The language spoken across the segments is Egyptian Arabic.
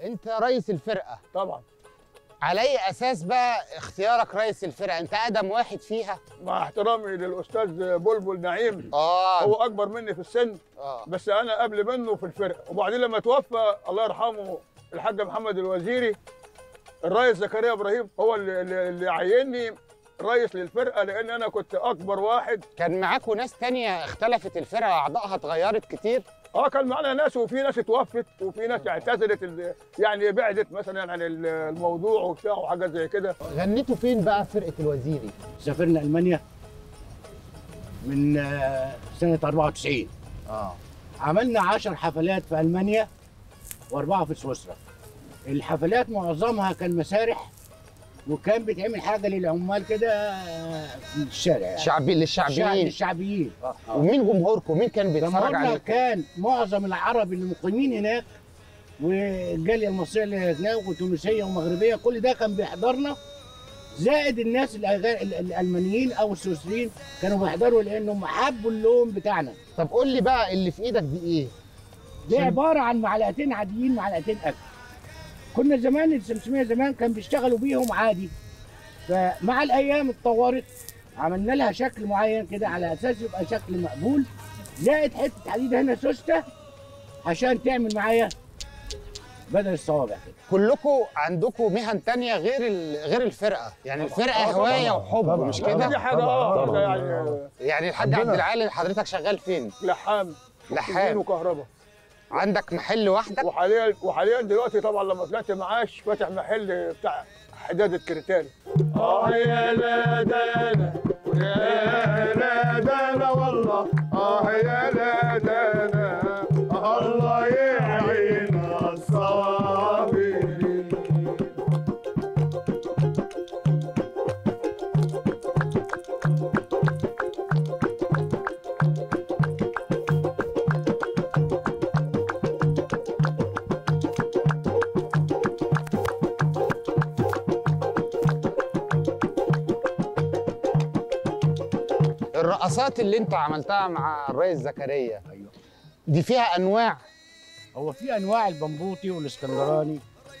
انت رئيس الفرقه طبعا على اي اساس بقى اختيارك رئيس الفرقه انت اقدم واحد فيها مع احترامي للاستاذ بلبل نعيم اه هو اكبر مني في السن اه بس انا قبل منه في الفرقه وبعدين لما توفى الله يرحمه الحاج محمد الوزيري الرئيس زكريا ابراهيم هو اللي, اللي اللي عيني رئيس للفرقه لان انا كنت اكبر واحد كان معاكوا ناس تانية اختلفت الفرقه اعضائها اتغيرت كتير اه كان معنا ناس وفي ناس اتوفت وفي ناس اعتزلت ال- يعني بعدت مثلا عن ال- الموضوع وبتاع وحاجات زي كده غنيتوا فين بقى فرقه الوزيري سافرنا المانيا من آه، سنه 94 اه عملنا 10 حفلات في المانيا واربعه في سويسرا الحفلات معظمها كان مسارح وكان بيتعمل حاجه للعمال كده آه، في الشارع يعني شعبي الشعب للشعبيين للشعبيين ومين جمهوركم مين كان بيتفرج جمهورنا عليكم كان معظم العرب اللي مقيمين هناك والجاليه المصريه اللي هناك وتونسيه ومغربيه كل ده كان بيحضرنا زائد الناس الأغا- ال- الالمانيين او السويسريين كانوا بيحضروا لانهم حبوا اللون بتاعنا طب قول لي بقى اللي في ايدك دي ايه دي عباره عن معلقتين عاديين معلقتين اكل كنا زمان السمسميه زمان كان بيشتغلوا بيهم عادي فمع الايام اتطورت عملنا لها شكل معين كده على اساس يبقى شكل مقبول زائد حته حديد هنا سوسته عشان تعمل معايا بدل الصوابع كده كلكم عندكم مهن تانية غير ال- غير الفرقه يعني الفرقه آه، هوايه طبعاً، وحب طبعاً. مش دي كده حاجه طبعاً، اه طبعاً. كده يعني يعني الحاج عندنا- عبد العال حضرتك شغال فين لحام لحام وكهرباء عندك محل وحدك وحاليا وحاليا دلوقتي طبعا لما طلعت معاش فاتح محل بتاع حداد الكريتال اه يا لا دانا يا لا دانا والله اه يا لا دانا الله يعين الصابرين الرقصات اللي انت عملتها مع الريس زكريا ايوه دي فيها انواع هو في انواع البمبوطي والاسكندراني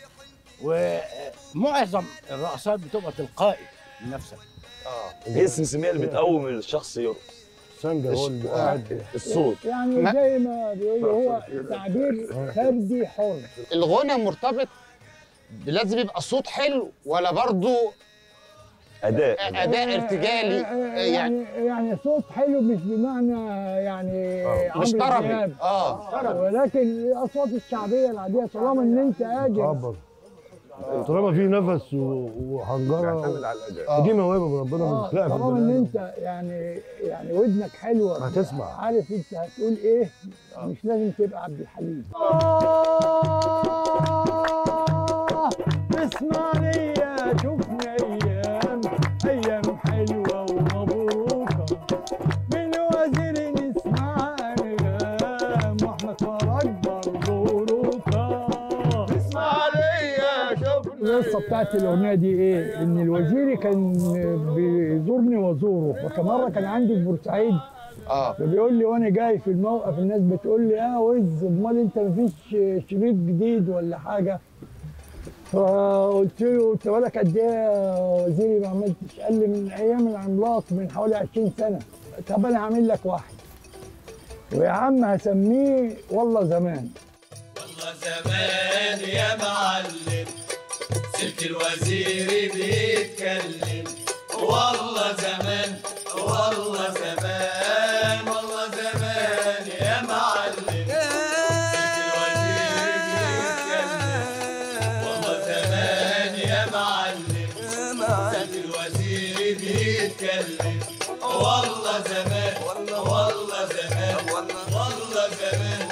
ومعظم الرقصات بتبقى تلقائي لنفسك اه هي السمسميه اللي بتقوم الشخص يرقص سانجا هو اللي قاعد الصوت يعني ما- زي ما بيقولوا هو تعبير فردي حر الغنى مرتبط لازم يبقى صوت حلو ولا برضو اداء اداء ارتجالي يعني يعني يعني صوت حلو مش بمعنى يعني مش عمرو طربي دياب. اه ولكن الاصوات الشعبيه العاديه طالما ان انت قادر عبر طالما في نفس و- وحنجره بيعتمد على الاداء دي موهبه ربنا آه، بتلاقي في طالما ان البني آدم. انت يعني يعني ودنك حلوه هتسمع. عارف انت هتقول ايه مش لازم تبقى عبد الحليم اسمعني يا شوفني ايام ايام حلوه ومبروكه من وزير نسمع انغام واحمد فرج برضه روكه اسمع ليا شوفني القصه بتاعت الاغنيه دي ايه؟ ان الوزيري كان بيزورني وازوره فمره كان عندي في بورسعيد اه فبيقول لي وانا جاي في الموقف الناس بتقول لي اه وز امال انت مفيش شريط جديد ولا حاجه فقلت له انت بالك قد ايه يا وزيري ما عملتش قال لي من ايام العملاق من حوالي 20 سنه طب انا هعمل لك واحد ويا عم هسميه والله زمان والله زمان يا معلم سلك الوزير بيتكلم والله زمان والله زمان والله زمان يا معلم سلك الوزير بيتكلم والله زمان يا معلم سلك الوزير بيتكلم والله زمان والله زمان والله زمان